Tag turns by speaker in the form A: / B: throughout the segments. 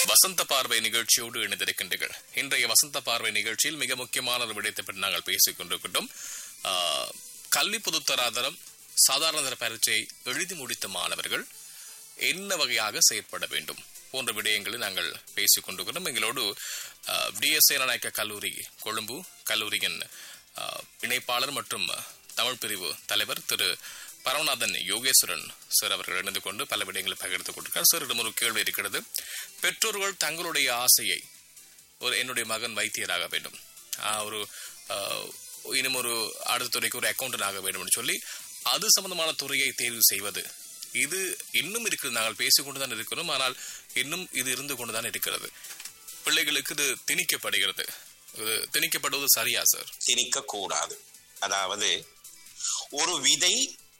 A: வசந்த பார்வை நிகழ்ச்சியோடு இணைந்திருக்கின்றீர்கள் இன்றைய வசந்த பார்வை நிகழ்ச்சியில் மிக முக்கியமான ஒரு விடயத்தை பற்றி நாங்கள் பேசிக் கொண்டிருக்கின்றோம் ஆ, கல்வி பொதுத்தராதரம் சாதாரண தர பரீட்சையை எழுதி முடித்த மாணவர்கள் என்ன வகையாக செயற்பட வேண்டும் போன்ற விடயங்களை நாங்கள் பேசிக் கொண்டிருக்கிறோம் எங்களோடு டிஎஸ்ஏ நாயக்க கல்லூரி கொழும்பு கல்லூரியின் ஆ, இணைப்பாளர் மற்றும் தமிழ் பிரிவு தலைவர் திரு பரமநாதன் யோகேஸ்வரன் சார் அவர்கள் இணைந்து கொண்டு பல விடயங்களை பகிர்ந்து கொண்டிருக்கார் சாரிடம் ஒரு கேள்வி இருக்கிறது பெற்றோர்கள் தங்களுடைய ஆசையை ஒரு என்னுடைய மகன் வைத்தியராக வேண்டும் ஆ, ஒரு ஆ, இன்னும் ஒரு அடுத்த துறைக்கு ஒரு அக்கௌண்டன்ட் ஆக வேண்டும் என்று சொல்லி அது சம்பந்தமான துறையை தேர்வு செய்வது இது இன்னும் இருக்கிறது நாங்கள் பேசிக்கொண்டு தான் இருக்கிறோம் ஆனால் இன்னும் இது இருந்து கொண்டு தான் இருக்கிறது பிள்ளைகளுக்கு இது திணிக்கப்படுகிறது இது திணிக்கப்படுவது சரியா சார்
B: திணிக்க கூடாது அதாவது ஒரு விதை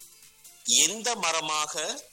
B: எந்த மரமாக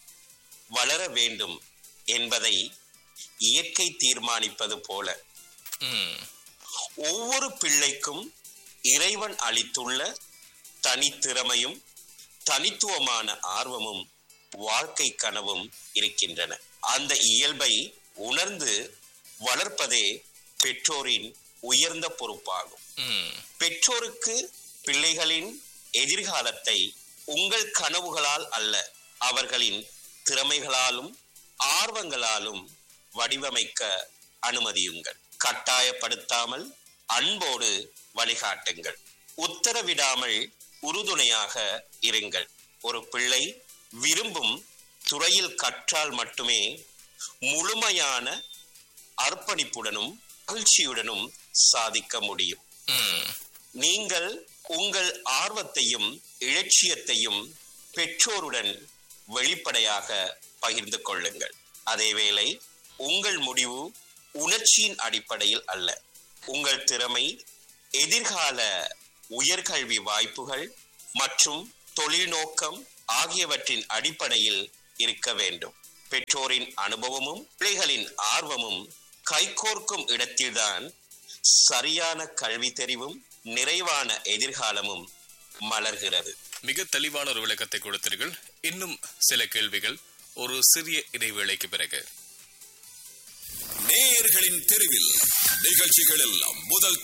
B: வளர வேண்டும் என்பதை இயற்கை தீர்மானிப்பது போல
A: ம்
B: ஒவ்வொரு பிள்ளைக்கும் இறைவன் அளித்துள்ள தனித்திறமையும் தனித்துவமான ஆர்வமும் வாழ்க்கை கனவும் இருக்கின்றன அந்த இயல்பை உணர்ந்து வளர்ப்பதே பெற்றோரின் உயர்ந்த பொறுப்பாகும்
A: ம்
B: பெற்றோருக்கு பிள்ளைகளின் எதிர்காலத்தை உங்கள் கனவுகளால் அல்ல அவர்களின் திறமைகளாலும் ஆர்வங்களாலும் வடிவமைக்க அனுமதியுங்கள் கட்டாயப்படுத்தாமல் அன்போடு வழிகாட்டுங்கள் உத்தரவிடாமல் உறுதுணையாக இருங்கள் ஒரு பிள்ளை விரும்பும் துறையில் கற்றால் மட்டுமே முழுமையான அர்ப்பணிப்புடனும் மகிழ்ச்சியுடனும் சாதிக்க முடியும்
A: ம்
B: நீங்கள் உங்கள் ஆர்வத்தையும் இலட்சியத்தையும் பெற்றோருடன் வெளிப்படையாக பகிர்ந்து கொள்ளுங்கள் அதேவேளை உங்கள் முடிவு உணர்ச்சியின் அடிப்படையில் அல்ல உங்கள் திறமை எதிர்கால உயர்கல்வி வாய்ப்புகள் மற்றும் தொழில்நோக்கம் ஆகியவற்றின் அடிப்படையில் இருக்க வேண்டும் பெற்றோரின் அனுபவமும் பிள்ளைகளின் ஆர்வமும் கைகோர்க்கும் இடத்தில்தான் சரியான கல்வி தெரிவும் நிறைவான எதிர்காலமும் மலர்கிறது
A: மிக தெளிவான ஒரு விளக்கத்தை கொடுத்தீர்கள் இன்னும் சில கேள்விகள் ஒரு சிறிய இடைவேளைக்கு பிறகு
C: நேயர்களின் தெருவில் நிகழ்ச்சிகளில் முதல்